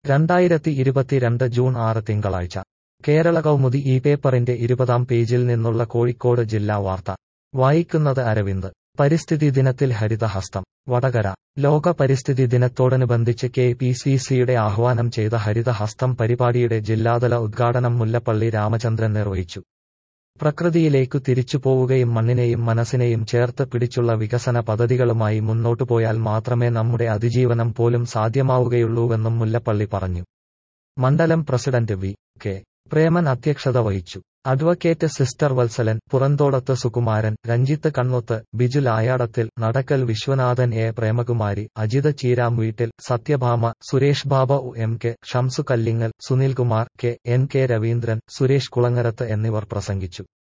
രണ്ടായിരത്തി ഇരുപത്തിരണ്ട് ജൂൺ ആറ് തിങ്കളാഴ്ച കേരള കൗമുദി ഈ പേപ്പറിന്റെ ഇരുപതാം പേജിൽ നിന്നുള്ള കോഴിക്കോട് ജില്ലാ വാർത്ത വായിക്കുന്നത് അരവിന്ദ് പരിസ്ഥിതി ദിനത്തിൽ ഹരിതഹസ്തം വടകര ലോക പരിസ്ഥിതി ദിനത്തോടനുബന്ധിച്ച് കെ പി സി സിയുടെ ആഹ്വാനം ചെയ്ത ഹരിതഹസ്തം പരിപാടിയുടെ ജില്ലാതല ഉദ്ഘാടനം മുല്ലപ്പള്ളി രാമചന്ദ്രൻ നിർവഹിച്ചു പ്രകൃതിയിലേക്കു തിരിച്ചുപോവുകയും മണ്ണിനെയും മനസ്സിനെയും ചേർത്ത് പിടിച്ചുള്ള വികസന പദ്ധതികളുമായി മുന്നോട്ടുപോയാൽ മാത്രമേ നമ്മുടെ അതിജീവനം പോലും സാധ്യമാവുകയുള്ളൂവെന്നും മുല്ലപ്പള്ളി പറഞ്ഞു മണ്ഡലം പ്രസിഡന്റ് വി കെ പ്രേമൻ അധ്യക്ഷത വഹിച്ചു advocate sister Vatsalan Puranthodath Sukumaran Ranjith Kannoth Bijul Ayadathil Nadakkal Viswanathan A Premakumari Ajith Cheeram വീട്ടിൽ Satyabhama Suresh Baba M K Shamsu Kallingal Sunilkumar K N K Raveendran Suresh Kulangarath എന്നിവർ പ്രസംഗിച്ചു